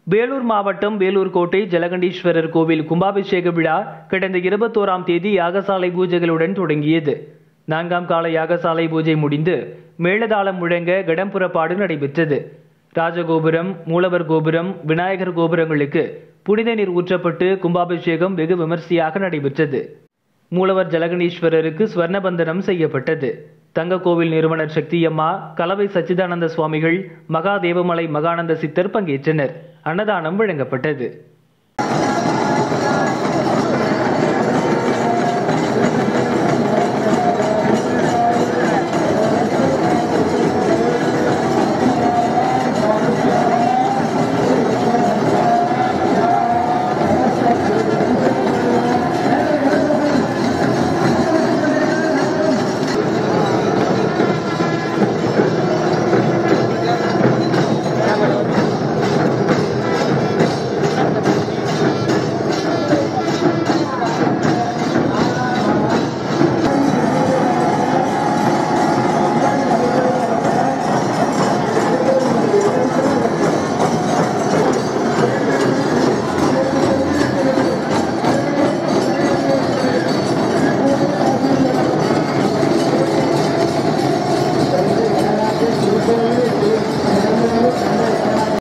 வேலூர் மாவட்டம் வேலூர் கோட்டை ஜலகண்டீஸ்வரர் கோவில் கும்பாபிஷேக விழா கடந்த இருபத்தோராம் தேதி யாகசாலை பூஜைகளுடன் தொடங்கியது நான்காம் கால யாகசாலை பூஜை முடிந்து மேளதாளம் முழங்க கடம்புறப்பாடு நடைபெற்றது ராஜகோபுரம் மூலவர் கோபுரம் விநாயகர் கோபுரங்களுக்கு புனித நீர் ஊற்றப்பட்டு கும்பாபிஷேகம் வெகு விமர்சையாக நடைபெற்றது மூலவர் ஜலகணீஸ்வரருக்கு ஸ்வர்ணபந்தனம் செய்யப்பட்டது தங்க கோவில் நிறுவனர் சக்தியம்மா கலவை சச்சிதானந்த சுவாமிகள் மகாதேவமலை மகானந்த சித்தர் பங்கேற்றனர் அன்னதானம் வழங்கப்பட்டது